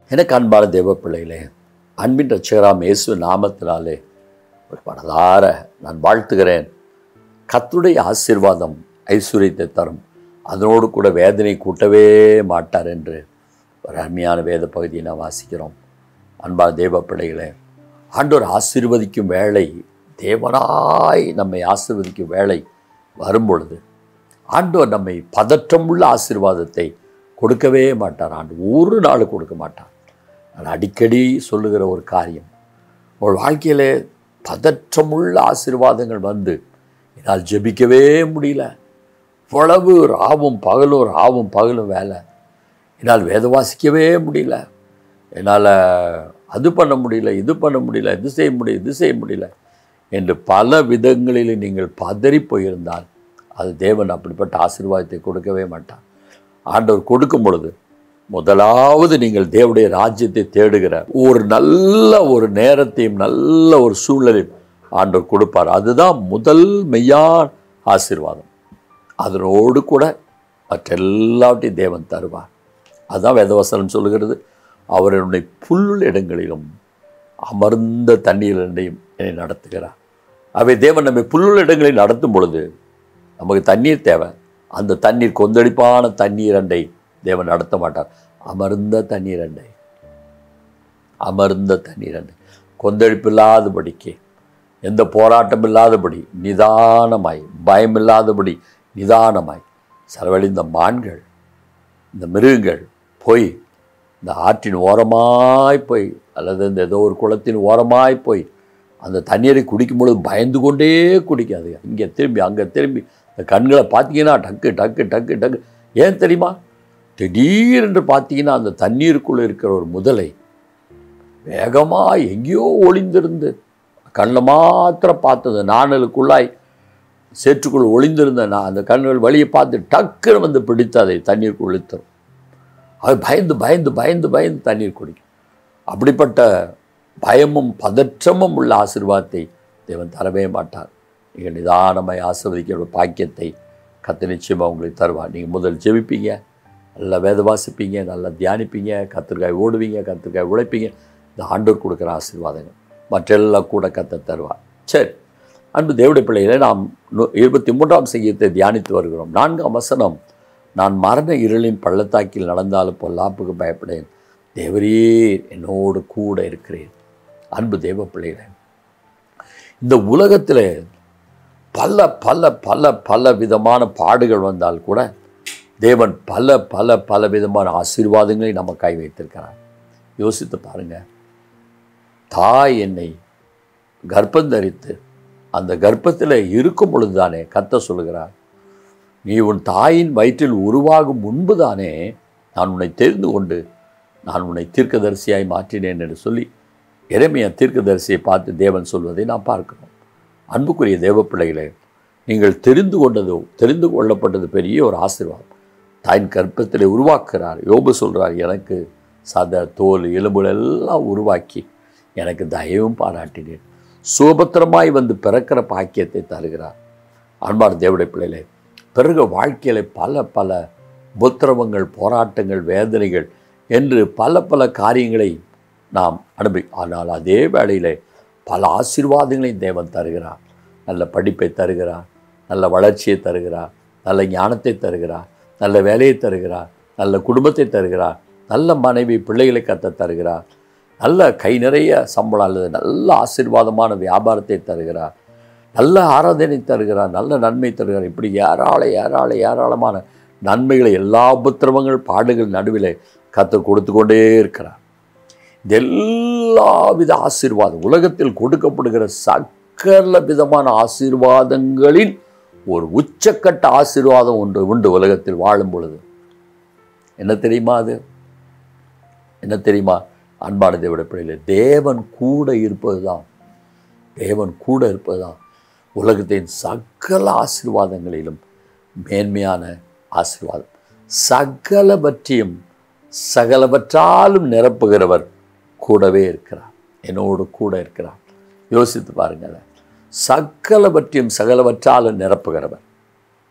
எனக்கு அன்பான தேவ பிள்ளைகளே அன்பின் ரட்சகராம் இயேசு நாமத்தினாலே ஒரு மனதார நான் வாழ்த்துகிறேன் கர்த்தருடைய ஆசீர்வாதம் ஐஸ்வர்யத்தை தரும் அதனோடு கூட வேதனை கூட்டவே மாட்டார் என்று ஒரு அருமையான வேத பகுதியை நான் வாசிக்கிறோம் அன்பான தேவ பிள்ளைகளே ஆண்டவர் ஆசீர்வதிக்கும் வேளை தேவனாய் நம்மை ஆசீர்வதிக்கும் வேளை வரும்பொழுது ஆண்டவர் நம்மை பதற்றமுள்ள ஆசீர்வாதத்தை கொடுக்கவே மாட்டார் ஆண்டு ஒரு நாள் கொடுக்க மாட்டார் நான் அடிக்கடி சொல்லுகிற ஒரு காரியம் உங்கள் வாழ்க்கையிலே பதற்றமுள்ள ஆசீர்வாதங்கள் வந்து என்னால் ஜெபிக்கவே முடியல இவ்வளவு ராவும் பகலும் ராவும் பகலும் வேலை என்னால் வேத வாசிக்கவே முடியல என்னால் அது பண்ண முடியல இது பண்ண முடியல இது செய்ய முடியல இது செய்ய முடியல என்று பல விதங்களில் நீங்கள் பதறி போயிருந்தால் அது தேவன் அப்படிப்பட்ட ஆசீர்வாதத்தை கொடுக்கவே மாட்டார் ஆண்டவர் கொடுக்கும் பொழுது முதலாவது நீங்கள் தேவனுடைய ராஜ்யத்தை தேடுகிற ஒரு நல்ல ஒரு நேரத்தையும் நல்ல ஒரு சூழலையும் ஆண்டவர் கொடுப்பார் அதுதான் முதல் மெய்யான ஆசீர்வாதம் அதனோடு கூட மற்றெல்லாவற்றையும் தேவன் தருவார் அதுதான் வேதவசனம் சொல்லுகிறது அவர் என்னுடைய புல் இடங்களிலும் அமர்ந்த தண்ணீரிலையும் என்னை நடத்துகிறார் அவை தேவன் நம்மை புல்லுள்ள இடங்களில் நடத்தும் பொழுது நமக்கு தண்ணீர் தேவை அந்த தண்ணீர் கொந்தளிப்பான தண்ணீர் அண்டை தேவன் நடத்த மாட்டார் அமர்ந்த தண்ணீர் அண்டை அமர்ந்த தண்ணீர் அண்டை கொந்தளிப்பு இல்லாதபடிக்கு எந்த போராட்டம் இல்லாதபடி நிதானமாய் பயமில்லாதபடி நிதானமாய் செலவழிந்த மான்கள் இந்த மிருகங்கள் போய் இந்த ஆற்றின் ஓரமாய் போய் அல்லது இந்த ஏதோ ஒரு குளத்தின் ஓரமாய் போய் அந்த தண்ணீரை குடிக்கும் பொழுது பயந்து கொண்டே குடிக்காது இங்கே திரும்பி அங்கே திரும்பி இந்த கண்களை பார்த்தீங்கன்னா டக்கு டக்கு டக்கு டக்கு ஏன் தெரியுமா திடீரென்று பார்த்தீங்கன்னா அந்த தண்ணீருக்குள்ளே இருக்கிற ஒரு முதலை வேகமாக எங்கேயோ ஒளிந்திருந்து கண்ணில் மாத்திரம் பார்த்தது நாணலுக்குள்ளாய் சேற்றுக்குள் ஒளிந்திருந்த நான் அந்த கண்கள் வழியை பார்த்து டக்குன்னு வந்து பிடித்து அதை தண்ணீருக்குள் இழுத்துரும் அது பயந்து பயந்து பயந்து பயந்து தண்ணீர் குடிக்கும் அப்படிப்பட்ட பயமும் பதற்றமும் உள்ள ஆசீர்வாதத்தை தேவன் தரவே மாட்டார் நீங்கள் நிதானமாய் ஆசீர்வதிக்கிற ஒரு பாக்கியத்தை கத்து நிச்சயமாக உங்களுக்கு தருவார் நீங்கள் முதல் ஜெபிப்பீங்க நல்லா வேத வாசிப்பீங்க நல்லா தியானிப்பீங்க கத்திரிக்காய் ஓடுவீங்க கத்திரிக்காய் உழைப்பீங்க இந்த ஆண்டோர் கொடுக்குற ஆசீர்வாதங்கள் மற்றெல்லாம் கூட கத்த தருவார் சரி அன்பு தேவடைய பிள்ளைகளை நாம் நூ- இருபத்தி மூன்றாம் சங்கீதத்தை தியானித்து வருகிறோம் நான்காம் வசனம் நான் மரண இருளின் பள்ளத்தாக்கில் நடந்தாலும் பொல்லாப்புக்கு பயப்படேன் தேவரீர் என்னோடு கூட இருக்கிறேன் அன்பு தேவ பிள்ளைகளே இந்த உலகத்தில் பல பல பல பல விதமான பாடுகள் வந்தால் கூட தேவன் பல பல பல விதமான ஆசீர்வாதங்களை நமக்காய் வைத்திருக்கிறார் யோசித்து பாருங்க தாய் என்னை கர்ப்பம் தரித்து அந்த கர்ப்பத்தில் இருக்கும் பொழுதுதானே கத்த சொல்லுகிறார் நீ உன் தாயின் வயிற்றில் உருவாகும் முன்புதானே நான் உன்னை தெரிந்து கொண்டு நான் உன்னை தீர்க்கதரிசியாய் மாற்றினேன் என்று சொல்லி இறைமையா தீர்க்கதரிசியை பார்த்து தேவன் சொல்வதை நாம் பார்க்கிறோம் அன்புக்குரிய தேவ பிள்ளைகளே நீங்கள் தெரிந்து கொண்டதோ தெரிந்து கொள்ளப்பட்டது பெரிய ஒரு ஆசீர்வாதம் தாயின் கர்ப்பத்தில் உருவாக்குறார் யோபு சொல்றார் எனக்கு சத தோல் எலும்புகள் எல்லாம் உருவாக்கி எனக்கு தயவும் பாராட்டினேன் சுபத்திரமாய் வந்து பிறக்கிற பாக்கியத்தை தருகிறார் அன்பார் தேவடைய பிள்ளைகளே பிறகு வாழ்க்கையில பல பல உபத்திரவங்கள் போராட்டங்கள் வேதனைகள் என்று பல பல காரியங்களை நாம் அனுபவி ஆனால் அதே வேளையிலே பல ஆசீர்வாதங்களையும் தேவன் தருகிறார் நல்ல படிப்பை தருகிறார் நல்ல வளர்ச்சியை தருகிறார் நல்ல ஞானத்தை தருகிறார் நல்ல வேலையை தருகிறார் நல்ல குடும்பத்தை தருகிறார் நல்ல மனைவி பிள்ளைகளை கத்த தருகிறார் நல்ல கை நிறைய சம்பளம் அல்லது நல்ல ஆசீர்வாதமான வியாபாரத்தை தருகிறார் நல்ல ஆராதனை தருகிறார் நல்ல நன்மை தருகிறார் இப்படி ஏராள ஏராள ஏராளமான நன்மைகளை எல்லா உபத்திரவங்கள் பாடுகள் நடுவிலே கத்தர் கொடுத்து கொண்டே இருக்கிறார் இது எல்லாவித ஆசீர்வாதம் உலகத்தில் கொடுக்கப்படுகிற சகல விதமான ஆசீர்வாதங்களின் ஒரு உச்சக்கட்ட ஆசீர்வாதம் ஒன்று உண்டு உலகத்தில் வாழும் பொழுது என்ன தெரியுமா அது என்ன தெரியுமா அன்பான தேவட பிள்ளைகளே தேவன் கூட இருப்பது தான் தேவன் கூட இருப்பது தான் உலகத்தின் சகல ஆசீர்வாதங்களிலும் மேன்மையான ஆசீர்வாதம் சகலவற்றையும் சகலவற்றாலும் நிரப்புகிறவர் கூடவே இருக்கிறார் என்னோடு கூட இருக்கிறார் யோசித்து பாருங்க அதை சகலவற்றையும் சகலவற்றாலும் நிரப்புகிறவர்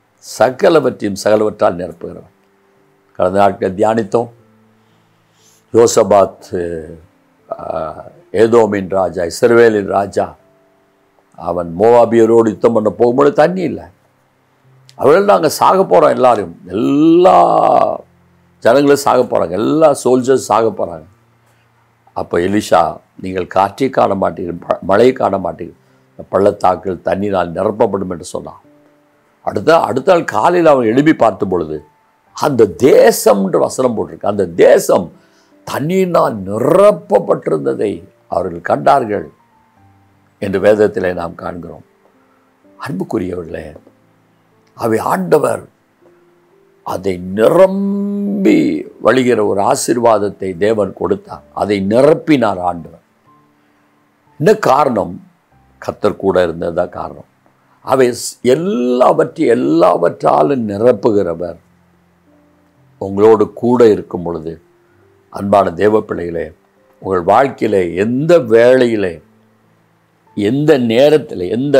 சகலவற்றையும் சகலவற்றால் நிரப்புகிறவர் கடந்த நாட்கள் தியானித்தோம் யோசபாத் அஹ், ஏதோமின் ராஜா இஸ்ரவேலின் ராஜா அவன் மோவாபியரோடு யுத்தம் பண்ண போகும்போது தண்ணி இல்லை அவர்கள் நாங்கள் சாக போகிறோம் எல்லாரும் எல்லா ஜனங்களும் சாக போகிறாங்க எல்லா சோல்ஜர்ஸ் சாக போகிறாங்க அப்போ எலிஷா நீங்கள் காற்றை காண மாட்டீர்கள் ம- மழையை காண மாட்டீர்கள் இந்த பள்ளத்தாக்கில் தண்ணீரால் நிரப்பப்படும் என்று சொன்னான் அடுத்த அடுத்த நாள் காலையில் அவன் எழுப்பி பார்த்த பொழுது அந்த தேசம்ன்ற வசனம் போட்டிருக்கு அந்த தேசம் தண்ணீரினால் நிரப்பப்பட்டிருந்ததை அவர்கள் கண்டார்கள் என்று வேதத்திலே நாம் காண்கிறோம் அன்புக்குரியவர்களே அவை ஆண்டவர் அதை நிரம்பி வழிகிற ஒரு ஆசீர்வாதத்தை தேவன் கொடுத்தார் அதை நிரப்பினார் ஆண்டவர் என்ன காரணம் கத்தர் கூட இருந்தது தான் காரணம் அவை ஸ்- எல்லாவற்றையும் எல்லாவற்றாலும் நிரப்புகிறவர் உங்களோடு கூட இருக்கும் பொழுது அன்பான தேவ பிள்ளைகளே உங்கள் வாழ்க்கையிலே எந்த வேளையிலே எந்த நேரத்தில் எந்த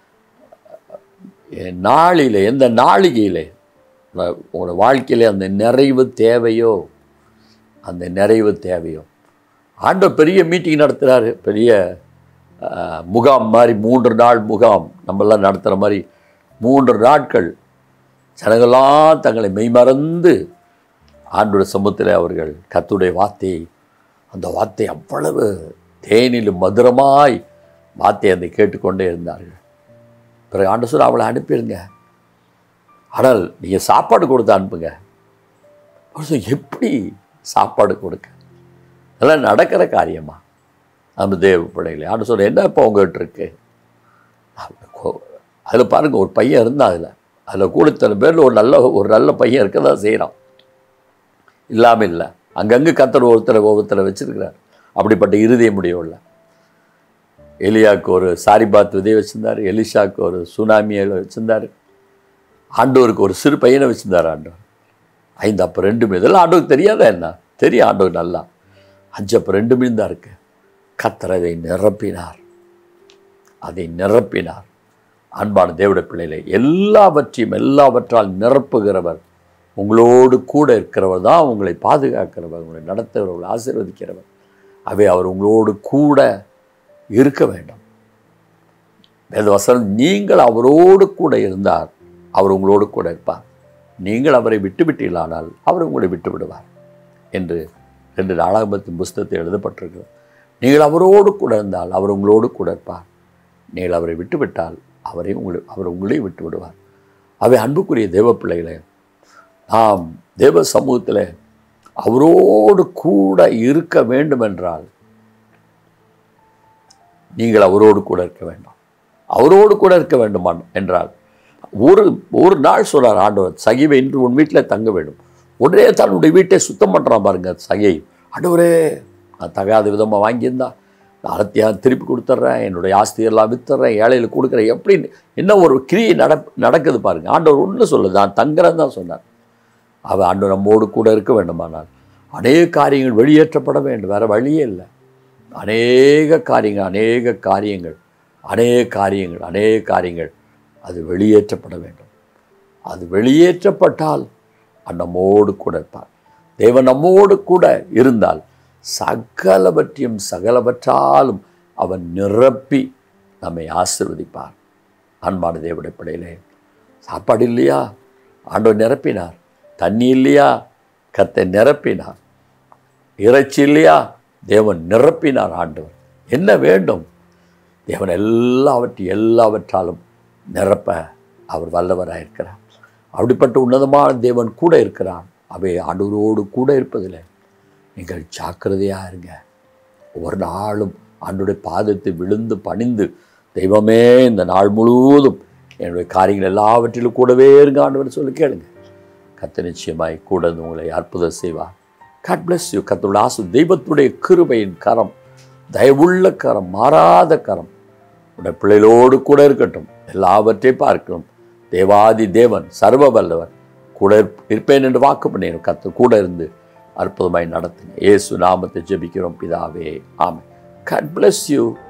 அஹ், நாளிலே எந்த நாளிகையிலே உங்க- உங்களோட வாழ்க்கையிலே அந்த நிறைவு தேவையோ அந்த நிறைவு தேவையோ ஆண்டவர் பெரிய மீட்டிங் நடத்துகிறாரு பெரிய அஹ், முகாம் மாதிரி மூன்று நாள் முகாம் நம்மெல்லாம் நடத்துகிற மாதிரி மூன்று நாட்கள் ஜனங்களாம் தங்களை மெய்மறந்து ஆண்டோட சமூகத்தில் அவர்கள் கத்துடைய வார்த்தையை அந்த வார்த்தை அவ்வளவு தேனிலும் மதுரமாய் வார்த்தையை அந்த கேட்டுக்கொண்டே இருந்தார்கள் பிறகு ஆண்டு சொல்ல அவளை அனுப்பிடுங்க ஆனால் நீங்கள் சாப்பாடு கொடுத்து அனுப்புங்க அவர் சொன்னார், எப்படி சாப்பாடு கொடுக்க அதெல்லாம் நடக்கிற காரியமா நம்ம தேவ பிள்ளைகளே ஆண்டு சொல்ல என்ன இப்போ உங்கள்கிட்ட இருக்கு அதில் பாருங்கள் ஒரு பையன் இருந்தான் அதில் அதில் கூட இத்தனை பேரில் ஒரு நல்ல ஒரு நல்ல பையன் இருக்க தான் செய்கிறான் இல்லாமல் இல்லை அங்கங்கே கத்தர் ஒருத்தரை ஒவ்வொருத்தரை வச்சிருக்கிறார் அப்படிப்பட்ட இருதய முடியவில்ல எலியாவுக்கு ஒரு சாரிபாத் விதையை வச்சிருந்தார் எலிஷாவுக்கு ஒரு சுனாமியை வச்சிருந்தார் ஆண்டவருக்கு ஒரு சிறு பையனை வச்சிருந்தார் ஆண்டவர் ஐந்து அப்போ ரெண்டு மீன் இதெல்லாம் ஆண்டவருக்கு தெரியாதா என்ன தெரியும் ஆண்டவர் நல்லா அஞ்சு அப்போ ரெண்டு மீன் தான் இருக்கு கத்தர் அதை நிரப்பினார் அதை நிரப்பினார் அன்பான தேவட பிள்ளைகளை எல்லாவற்றையும் எல்லாவற்றால் நிரப்புகிறவர் உங்களோடு கூட இருக்கிறவர் தான் உங்களை பாதுகாக்கிறவர் உங்களை நடத்துகிறவர் உங்களை ஆசீர்வதிக்கிறவர் அவை அவர் உங்களோடு கூட இருக்க வேண்டும் வேதவசனம் நீங்கள் அவரோடு கூட இருந்தார் அவர் உங்களோடு கூட இருப்பார் நீங்கள் அவரை விட்டுவிட்டீர்களானால் அவர் உங்களை விட்டு விடுவார் என்று ரெண்டு நாளாகமத்தின் புஸ்தகத்தை எழுதப்பட்டிருக்கிறது நீங்கள் அவரோடு கூட இருந்தால் அவர் உங்களோடு கூட இருப்பார் நீங்கள் அவரை விட்டுவிட்டால் அவரை உங்களை அவர் உங்களையும் விட்டு விடுவார் அவை அன்புக்குரிய தேவ பிள்ளைகளே நாம் தேவ சமூகத்தில் அவரோடு கூட இருக்க வேண்டும் என்றால் நீங்கள் அவரோடு கூட இருக்க வேண்டும் அவரோடு கூட இருக்க வேண்டுமா என்றால் ஒரு ஒரு நாள் சொல்றார் ஆண்டவர் சகிவை இன்று உன் வீட்டில் தங்க வேண்டும் உடனே தன்னுடைய வீட்டை சுத்தம் பண்ணுறான் பாருங்க சகை ஆண்டவரே நான் தகாத விதமாக வாங்கியிருந்தா நான் அறத்தையாக திருப்பி கொடுத்துட்றேன் என்னுடைய ஆஸ்தியெல்லாம் வித்துறேன் ஏழையில் கொடுக்குறேன் எப்படி என்ன ஒரு கிரியை நட நடக்குது பாருங்க ஆண்டவர் ஒன்று சொல்லுது நான் தங்குறேன்னு தான் சொன்னார் அவ ஆண்டவர் நம்மோடு கூட இருக்க வேண்டுமானால் அநேக காரியங்கள் வெளியேற்றப்பட வேண்டும் வேறு வழியே இல்லை அநேக காரியங்கள் அநேக காரியங்கள் அநேக காரியங்கள் அநேக காரியங்கள் அது வெளியேற்றப்பட வேண்டும் அது வெளியேற்றப்பட்டால் அவர் நம்மோடு கூட இருப்பார் தேவன் நம்மோடு கூட இருந்தால் சகலவற்றையும் சகலவற்றாலும் அவன் நிரப்பி நம்மை ஆசிர்வதிப்பார் அன்பான தேவடைய பிள்ளையிலே சாப்பாடு இல்லையா ஆண்டவர் நிரப்பினார் தண்ணி இல்லையா கத்தை நிரப்பினார் இறைச்சி இல்லையா தேவன் நிரப்பினார் ஆண்டவர் என்ன வேண்டும் தேவன் எல்லாவற்றையும் எல்லாவற்றாலும் நிரப்ப அவர் வல்லவராக இருக்கிறார் அப்படிப்பட்ட உன்னதமான தேவன் கூட இருக்கிறான் அவை ஆண்டவரோடு கூட இருப்பதில் நீங்கள் ஜாக்கிரதையாக இருங்க ஒவ்வொரு நாளும் ஆண்டுடைய பாதத்தை விழுந்து பணிந்து தெய்வமே இந்த நாள் முழுவதும் என்னுடைய காரியங்கள் எல்லாவற்றிலும் கூடவே இருங்க ஆண்டவர் சொல்லி கேளுங்க கத்த நிச்சயமாய் கூட இருந்து உங்களை அற்புதம் செய்வார் காட் பிளஸ் யூ கத்தோட ஆசு தெய்வத்துடைய கிருபையின் கரம் தயவுள்ள கரம் மாறாத கரம் உடைய பிள்ளைகளோடு கூட இருக்கட்டும் எல்லாவற்றையும் பார்க்கணும் தேவாதி தேவன் சர்வ வல்லவர் கூட இருப்- இருப்பேன் என்று வாக்கு பண்ணிடும் கத்து கூட இருந்து அற்புதமாய் நடத்துங்க இயேசு நாமத்தை ஜெபிக்கிறோம் பிதாவே ஆமென் காட் bless யூ